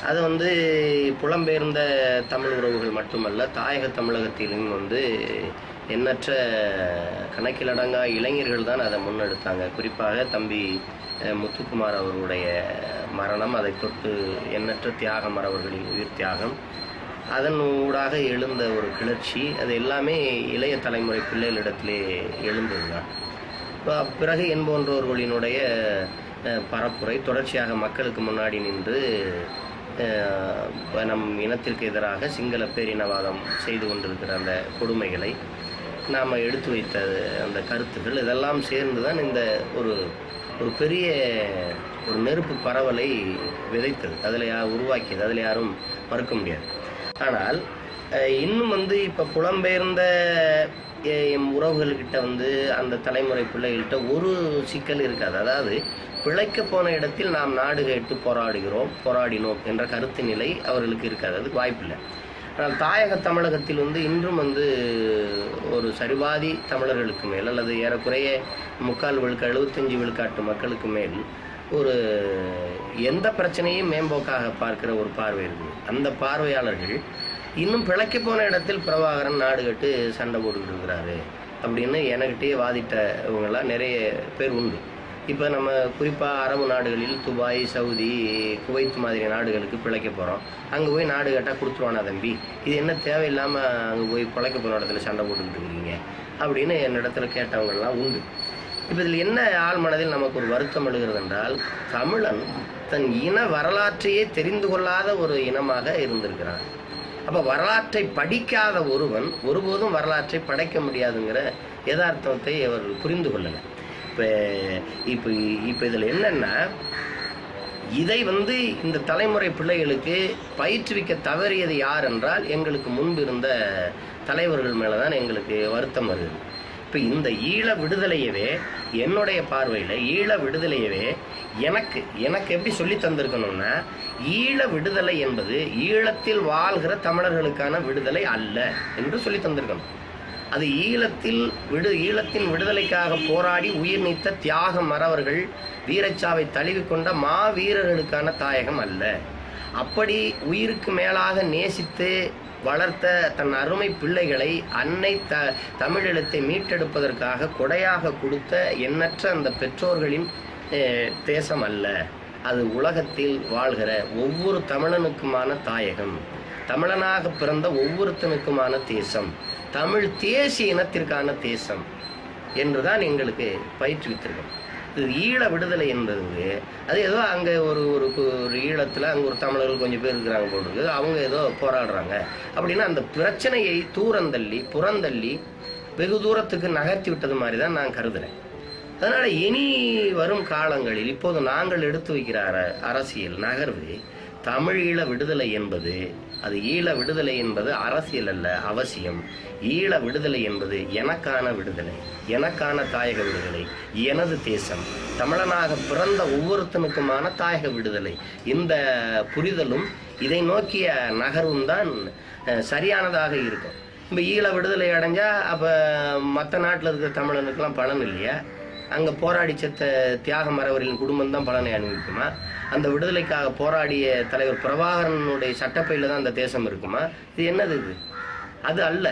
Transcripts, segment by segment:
அது வந்து புலம்பெயர்ந்த தமிழ் உறவுகள் மட்டுமல்ல தாயக தமிழகத்திலும் வந்து எண்ணற்ற கணக்கிலடங்கா இளைஞர்கள் தான் அதை முன்னெடுத்தாங்க குறிப்பாக தம்பி அஹ், முத்துக்குமார் அவர்களுடைய மரணம் அதை தொட்டு எண்ணற்ற தியாகம் அவர்களின் உயிர் தியாகம் அதன் ஊடாக எழுந்த ஒரு கிளர்ச்சி அது எல்லாமே இளைய தலைமுறை பிள்ளைகளிடத்திலே எழுந்ததுதான் இப்ப பிறகு என்போன்றவர்களினுடைய அஹ், பரப்புரை தொடர்ச்சியாக மக்களுக்கு முன்னாடி நின்று அஹ், இப்ப நம் இனத்திற்கு எதிராக சிங்கள பேரினவாதம் செய்து கொண்டிருக்கிற அந்த கொடுமைகளை நாம் எடுத்து வைத்த அந்த கருத்துக்கள் இதெல்லாம் சேர்ந்து தான் இந்த ஒரு ஒரு பெரிய ஒரு நெருப்பு பரவலை விதைத்தது அதில் யா உருவாக்கியது அதில் யாரும் மறுக்க முடியாது ஆனால் அஹ், இன்னும் வந்து இப்போ புலம்பெயர்ந்த எ- எம் உறவுகள்கிட்ட வந்து அந்த தலைமுறை பிள்ளைகள்கிட்ட ஒரு சிக்கல் இருக்காது அதாவது பிழைக்க போன இடத்தில் நாம் நாடு கேட்டு போராடுகிறோம் போராடினோம் என்ற கருத்து நிலை அவர்களுக்கு இருக்காது அதுக்கு வாய்ப்பில்லை ஆனால் தாயக தமிழகத்தில் வந்து இன்றும் வந்து ஒரு சரிபாதி தமிழர்களுக்கு மேல் அல்லது ஏறக்குறைய முக்கால் விழுக்க எழுபத்தஞ்சு விழுக்காட்டு மக்களுக்கு மேல் ஒரு எந்த பிரச்சனையும் மேம்போக்காக பார்க்கிற ஒரு பார்வை இருக்குது அந்த பார்வையாளர்கள் இன்னும் பிழைக்க போன இடத்தில் பிரபாகரன் நாடு கட்டு சண்டை போட்டுக்கிட்டு இருக்கிறாரு அப்படின்னு என்கிட்டயே வாதிட்டவங்கெல்லாம் நிறைய பேர் உண்டு இப்போ நம்ம குறிப்பாக அரபு நாடுகளில் துபாய் சவுதி குவைத் மாதிரி நாடுகளுக்கு பிழைக்க போகிறோம் அங்கே போய் நாடு கேட்டால் கொடுத்துருவானா தம்பி இது என்ன தேவையில்லாமல் அங்கே போய் பிழைக்க போன இடத்துல சண்டை போட்டுக்கிட்டு இருக்கீங்க அப்படின்னு என்னிடத்துல கேட்டவங்கெல்லாம் உண்டு இப்போ இதில் என்ன ஆள் மனதில் நமக்கு ஒரு வருத்தம் எழுகிறது என்றால் தமிழன் தன் இன வரலாற்றையே தெரிந்து கொள்ளாத ஒரு இனமாக இருந்திருக்கிறான் அப்போ வரலாற்றை படிக்காத ஒருவன் ஒருபோதும் வரலாற்றை படைக்க முடியாதுங்கிற யதார்த்தத்தை அவர் புரிந்து கொள்ளலை இப்போ இப்போ இப்போ இதில் என்னன்னா இதை வந்து இந்த தலைமுறை பிள்ளைகளுக்கு பயிற்றுவிக்க தவறியது யார் என்றால் எங்களுக்கு முன்பு இருந்த தலைவர்கள் மேலே தான் எங்களுக்கு வருத்தம் வருது இப்போ இந்த ஈழ விடுதலையவே என்னுடைய பார்வையில் ஈழ விடுதலையவே எனக்கு எனக்கு எப்படி சொல்லி தந்திருக்கணும்னா ஈழ விடுதலை என்பது ஈழத்தில் வாழ்கிற தமிழர்களுக்கான விடுதலை அல்ல என்று சொல்லி தந்திருக்கணும் அது ஈழத்தில் விடு ஈழத்தின் விடுதலைக்காக போராடி உயிர் நீத்த தியாக மறவர்கள் வீரச்சாவை தழுவிக்கொண்ட மாவீரர்களுக்கான தாயகம் அல்ல அப்படி உயிருக்கு மேலாக நேசித்து வளர்த்த தன் அருமை பிள்ளைகளை அன்னை த தமிழெழுத்தை மீட்டெடுப்பதற்காக கொடையாக கொடுத்த எண்ணற்ற அந்த பெற்றோர்களின் அஹ், தேசம் அல்ல அது உலகத்தில் வாழ்கிற ஒவ்வொரு தமிழனுக்குமான தாயகம் தமிழனாக பிறந்த ஒவ்வொருத்தனுக்குமான தேசம் தமிழ் தேசிய இனத்திற்கான தேசம் என்றுதான் எங்களுக்கு பயிற்றுவித்திருக்கோம் இது ஈழ விடுதலை என்பது அது ஏதோ அங்கே ஒரு ஒரு கு- ஒரு ஈழத்தில் அங்கே ஒரு தமிழர்கள் கொஞ்சம் பேர் இருக்கிறாங்க போல் இருக்கு அவங்க ஏதோ போராடுறாங்க அப்படின்னா அந்த பிரச்சனையை தூரந்தள்ளி புறந்தள்ளி வெகு தூரத்துக்கு நகர்த்தி விட்டது மாதிரி தான் நான் கருதுறேன் அதனால இனி வரும் காலங்களில் இப்போது நாங்கள் எடுத்து வைக்கிற அர- அரசியல் நகர்வு தமிழ் ஈழ விடுதலை என்பது அது ஈழ விடுதலை என்பது அரசியல் அல்ல அவசியம் ஈழ விடுதலை என்பது எனக்கான விடுதலை எனக்கான தாயக விடுதலை எனது தேசம் தமிழனாக பிறந்த ஒவ்வொருத்தனுக்குமான தாயக விடுதலை இந்த புரிதலும் இதை நோக்கிய நகர்வும் தான் அஹ், சரியானதாக இருக்கும் இப்போ ஈழ விடுதலை அடைஞ்சா அப்போ மற்ற நாட்டில் இருக்கிற தமிழனுக்கெல்லாம் பலன் இல்லையா அங்கே போராடி செத்த தியாக மறவரின் குடும்பம் தான் பலனை அனுபவிக்குமா அந்த விடுதலைக்காக போராடிய தலைவர் பிரபாகரனுடைய சட்டப்பையில் தான் அந்த தேசம் இருக்குமா இது என்னது இது அது அல்ல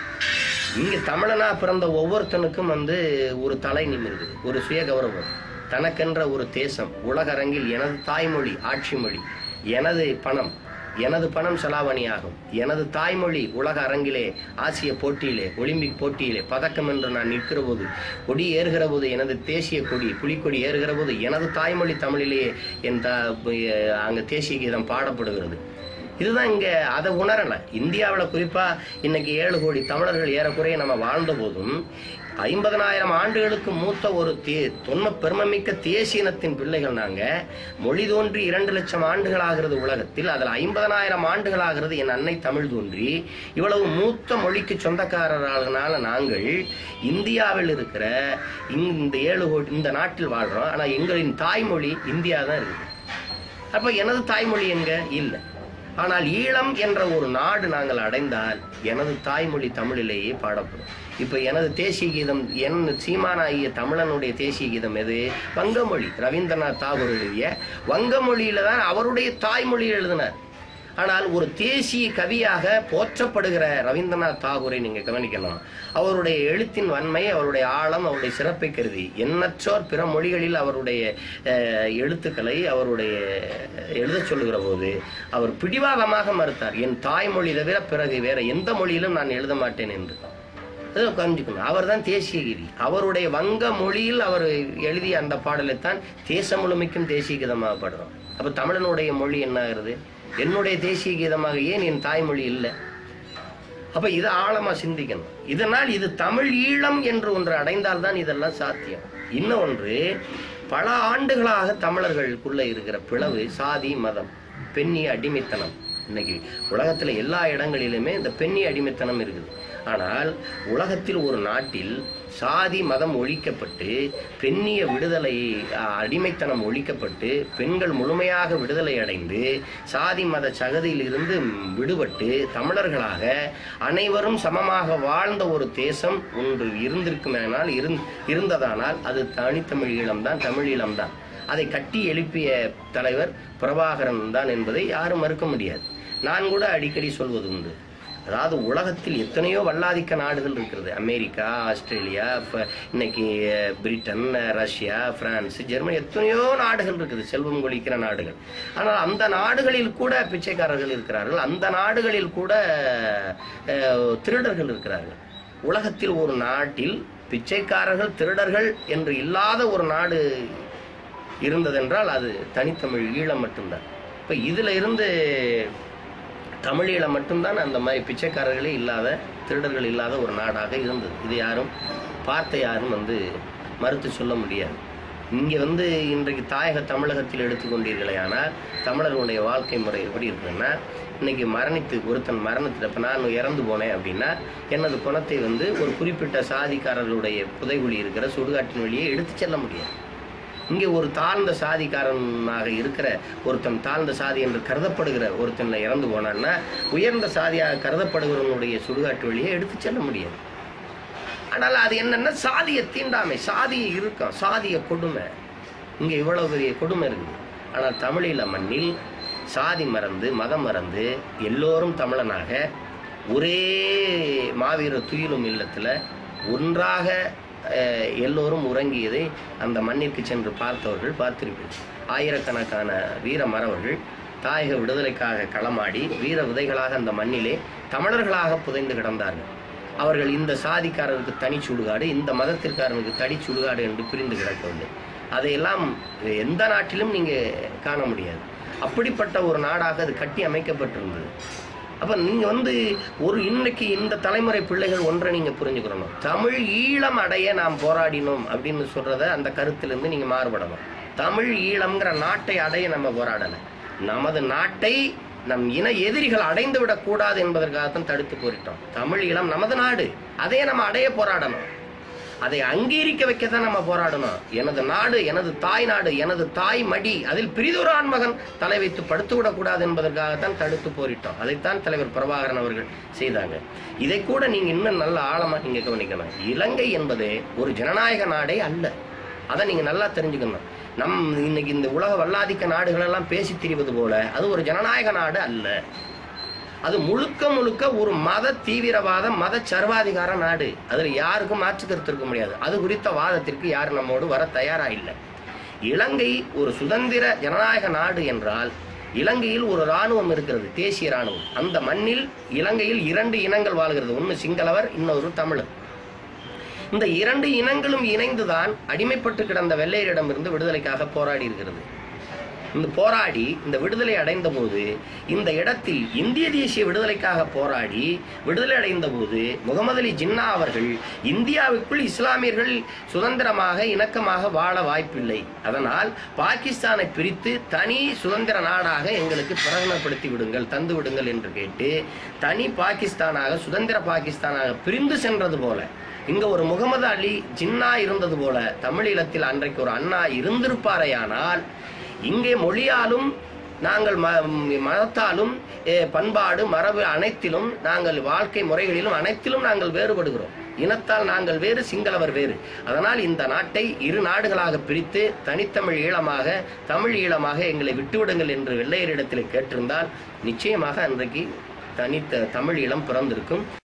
இங்கே தமிழனா பிறந்த ஒவ்வொருத்தனுக்கும் வந்து ஒரு தலை நிமிருது ஒரு சுய கௌரவம் தனக்கென்ற ஒரு தேசம் உலக அரங்கில் எனது தாய்மொழி ஆட்சி மொழி எனது பணம் எனது பணம் செலாவணியாகும் எனது தாய்மொழி உலக அரங்கிலே ஆசிய போட்டியிலே ஒலிம்பிக் போட்டியிலே பதக்கம் என்று நான் நிற்கிற போது கொடி ஏறுகிற போது எனது தேசிய கொடி புலிக்கொடி ஏறுகிற போது எனது தாய்மொழி தமிழிலேயே என் த அங்கே தேசிய கீதம் பாடப்படுகிறது இதுதான் இங்க அதை உணரல இந்தியாவில் குறிப்பா இன்னைக்கு ஏழு கோடி தமிழர்கள் ஏறக்குறைய நம்ம வாழ்ந்த போதும் ஐம்பதனாயிரம் ஆண்டுகளுக்கு மூத்த ஒரு தே தொன்ம பெருமைமிக்க தேசிய இனத்தின் பிள்ளைகள் நாங்க மொழி தோன்றி இரண்டு லட்சம் ஆண்டுகள் ஆகிறது உலகத்தில் அதில் ஐம்பதனாயிரம் ஆண்டுகள் ஆகிறது என் அன்னை தமிழ் தோன்றி இவ்வளவு மூத்த மொழிக்கு சொந்தக்காரர்களான நாங்கள் இந்தியாவில் இருக்கிற இந்த ஏழு கோடி இந்த நாட்டில் வாழ்றோம் ஆனா எங்களின் தாய்மொழி இந்தியா தான் இருக்கு அப்ப எனது தாய்மொழி எங்க இல்லை ஆனால் ஈழம் என்ற ஒரு நாடு நாங்கள் அடைந்தால் எனது தாய்மொழி தமிழிலேயே பாடப்படும் இப்ப எனது தேசிய கீதம் என் சீமானாகிய தமிழனுடைய தேசிய கீதம் எது வங்கமொழி ரவீந்திரநாத் தாகூர் எழுதிய வங்கமொழியில தான் அவருடைய தாய்மொழியில் எழுதினார் ஆனால் ஒரு தேசிய கவியாக போற்றப்படுகிற ரவீந்திரநாத் தாகூரை நீங்க கவனிக்கணும் அவருடைய எழுத்தின் வன்மை அவருடைய ஆழம் அவருடைய சிறப்பை கருதி எண்ணற்றோர் பிற மொழிகளில் அவருடைய அஹ், எழுத்துக்களை அவருடைய எழுதச் சொல்லுகிற போது அவர் பிடிவாதமாக மறுத்தார் என் தாய்மொழி தவிர பிறகு வேற எந்த மொழியிலும் நான் எழுத மாட்டேன் என்று அதை கவனிச்சுக்கணும் அவர் தான் தேசிய கீதி அவருடைய வங்க மொழியில் அவர் எழுதிய அந்த பாடலைத்தான் தேசம் முழுமைக்கும் தேசிய கீதமாக பாடுறோம் அப்போ தமிழனுடைய மொழி என்ன ஆகுறது என்னுடைய தேசிய கீதமாக ஏன் என் தாய்மொழி இல்லை அப்ப இதை ஆழமா சிந்திக்கணும் இதனால் இது தமிழ் ஈழம் என்று ஒன்று அடைந்தால்தான் இதெல்லாம் சாத்தியம் இன்னும் ஒன்று பல ஆண்டுகளாக தமிழர்களுக்குள்ள இருக்கிற பிளவு சாதி மதம் பெண்ணிய அடிமைத்தனம் இன்னைக்கு உலகத்துல எல்லா இடங்களிலுமே இந்த பெண்ணிய அடிமைத்தனம் இருக்குது ஆனால் உலகத்தில் ஒரு நாட்டில் சாதி மதம் ஒழிக்கப்பட்டு பெண்ணிய விடுதலை அஹ், அடிமைத்தனம் ஒழிக்கப்பட்டு பெண்கள் முழுமையாக விடுதலை அடைந்து சாதி மத சகதியிலிருந்து விடுபட்டு தமிழர்களாக அனைவரும் சமமாக வாழ்ந்த ஒரு தேசம் ஒன்று இருந்திருக்குமேனால் இருந் இருந்ததானால் அது தனித்தமிழ் ஈழம்தான் தமிழ் ஈழம்தான் அதை கட்டி எழுப்பிய தலைவர் பிரபாகரன் தான் என்பதை யாரும் மறுக்க முடியாது நான் கூட அடிக்கடி சொல்வது உண்டு அதாவது உலகத்தில் எத்தனையோ வல்லாதிக்க நாடுகள் இருக்கிறது அமெரிக்கா ஆஸ்திரேலியா இப்ப இன்னைக்கு அஹ், பிரிட்டன் அஹ், ரஷ்யா பிரான்ஸ் ஜெர்மனி எத்தனையோ நாடுகள் இருக்குது செல்வம் கொளிக்கிற நாடுகள் ஆனால் அந்த நாடுகளில் கூட பிச்சைக்காரர்கள் இருக்கிறார்கள் அந்த நாடுகளில் கூட அஹ், திருடர்கள் இருக்கிறார்கள் உலகத்தில் ஒரு நாட்டில் பிச்சைக்காரர்கள் திருடர்கள் என்று இல்லாத ஒரு நாடு இருந்ததென்றால் அது தனித்தமிழ் ஈழம் மட்டும்தான் இப்போ இதுல இருந்து தமிழீழம் மட்டும்தான் அந்த மாதிரி பிச்சைக்காரர்களே இல்லாத திருடர்கள் இல்லாத ஒரு நாடாக இருந்தது இது யாரும் பார்த்த யாரும் வந்து மறுத்து சொல்ல முடியாது இங்கே வந்து இன்றைக்கு தாயக தமிழகத்தில் எடுத்துக்கொண்டீர்களே ஆனால் தமிழர்களுடைய வாழ்க்கை முறை எப்படி இருக்குன்னா இன்னைக்கு மரணித்து ஒருத்தன் மரணத்தில் இப்போ நான் இறந்து போனேன் அப்படின்னா எனது குணத்தை வந்து ஒரு குறிப்பிட்ட சாதிக்காரர்களுடைய புதைகுழி இருக்கிற சுடுகாட்டின் வழியே எடுத்து செல்ல முடியாது இங்கே ஒரு தாழ்ந்த சாதிக்காரனாக இருக்கிற ஒருத்தன் தாழ்ந்த சாதி என்று கருதப்படுகிற ஒருத்தன்ல இறந்து போனான்னா உயர்ந்த சாதியாக கருதப்படுகிறவனுடைய சுடுகாட்டு வழியே எடுத்து செல்ல முடியாது ஆனால் அது என்னன்னா சாதிய தீண்டாமை சாதிய இறுக்கம் சாதிய கொடுமை இங்க இவ்வளவு பெரிய கொடுமை இருக்குது ஆனால் தமிழீழ மண்ணில் சாதி மறந்து மதம் மறந்து எல்லோரும் தமிழனாக ஒரே மாவீரர் துயிலும் இல்லத்துல ஒன்றாக அஹ், எல்லோரும் உறங்கியதை அந்த மண்ணிற்கு சென்று பார்த்தவர்கள் பார்த்திருப்பீர்கள் ஆயிரக்கணக்கான வீர மறவர்கள் தாயக விடுதலைக்காக களமாடி வீர விதைகளாக அந்த மண்ணிலே தமிழர்களாக புதைந்து கிடந்தார்கள் அவர்கள் இந்த சாதிக்காரருக்கு தனி சுடுகாடு இந்த மதத்திற்காரனுக்கு தனி சுடுகாடு என்று பிரிந்து கிடக்கவில்லை அதையெல்லாம் எந்த நாட்டிலும் நீங்க காண முடியாது அப்படிப்பட்ட ஒரு நாடாக அது கட்டி அமைக்கப்பட்டிருந்தது அப்ப நீங்க வந்து ஒரு இன்னைக்கு இந்த தலைமுறை பிள்ளைகள் ஒன்றை நீங்க புரிஞ்சுக்கிறணும் தமிழ் ஈழம் அடைய நாம் போராடினோம் அப்படின்னு சொல்றத அந்த கருத்திலிருந்து நீங்க மாறுபடணும் தமிழ் ஈழம்ங்கிற நாட்டை அடைய நம்ம போராடல நமது நாட்டை நம் இன எதிரிகள் அடைந்து விடக்கூடாது என்பதற்காகத்தான் தடுத்து போரிட்டோம் தமிழ் ஈழம் நமது நாடு அதே நம்ம அடைய போராடணும் அதை அங்கீகரிக்க வைக்கத்தான் நம்ம போராடணும் எனது நாடு எனது தாய் நாடு எனது தாய் மடி அதில் பிரிதொரு ஆண்மகன் தலை வைத்து படுத்து விடக்கூடாது என்பதற்காகத்தான் தடுத்து போரிட்டோம் அதைத்தான் தலைவர் பிரபாகரன் அவர்கள் செய்தாங்க இதை கூட நீங்க இன்னும் நல்ல ஆழமா நீங்க கவனிக்கணும் இலங்கை என்பது ஒரு ஜனநாயக நாடே அல்ல அதை நீங்க நல்லா தெரிஞ்சுக்கணும் நம் இன்னைக்கு இந்த உலக வல்லாதிக்க நாடுகள் எல்லாம் பேசி திரிவது போல அது ஒரு ஜனநாயக நாடு அல்ல அது முழுக்க முழுக்க ஒரு மத தீவிரவாத மத சர்வாதிகார நாடு அதுல யாருக்கும் மாற்று கருத்து இருக்க முடியாது அது குறித்த வாதத்திற்கு யாரும் நம்மோடு வர தயாரா இல்லை இலங்கை ஒரு சுதந்திர ஜனநாயக நாடு என்றால் இலங்கையில் ஒரு ராணுவம் இருக்கிறது தேசிய ராணுவம் அந்த மண்ணில் இலங்கையில் இரண்டு இனங்கள் வாழ்கிறது ஒன்று சிங்களவர் இன்னொரு தமிழர் இந்த இரண்டு இனங்களும் இணைந்துதான் அடிமைப்பட்டு கிடந்த வெள்ளையரிடமிருந்து விடுதலைக்காக போராடி இருக்கிறது இந்த போராடி இந்த விடுதலை அடைந்த போது இந்த இடத்தில் இந்திய தேசிய விடுதலைக்காக போராடி விடுதலை அடைந்த போது முகமது அலி ஜின்னா அவர்கள் இந்தியாவுக்குள் இஸ்லாமியர்கள் சுதந்திரமாக இணக்கமாக வாழ வாய்ப்பில்லை அதனால் பாகிஸ்தானை பிரித்து தனி சுதந்திர நாடாக எங்களுக்கு பிரகடனப்படுத்தி விடுங்கள் தந்து விடுங்கள் என்று கேட்டு தனி பாகிஸ்தானாக சுதந்திர பாகிஸ்தானாக பிரிந்து சென்றது போல இங்க ஒரு முகமது அலி ஜின்னா இருந்தது போல தமிழீழத்தில் அன்றைக்கு ஒரு அண்ணா இருந்திருப்பாரையானால் இங்கே மொழியாலும் நாங்கள் ம மதத்தாலும் eh, பண்பாடு மரபு அனைத்திலும் நாங்கள் வாழ்க்கை முறைகளிலும் அனைத்திலும் நாங்கள் வேறுபடுகிறோம் இனத்தால் நாங்கள் வேறு சிங்களவர் வேறு அதனால் இந்த நாட்டை இரு நாடுகளாக பிரித்து தனித்தமிழ் ஈழமாக தமிழ் ஈழமாக எங்களை விட்டுவிடுங்கள் என்று வெள்ளையரிடத்தில் கேட்டிருந்தால் நிச்சயமாக அன்றைக்கு தனித்த தமிழ் ஈழம் பிறந்திருக்கும்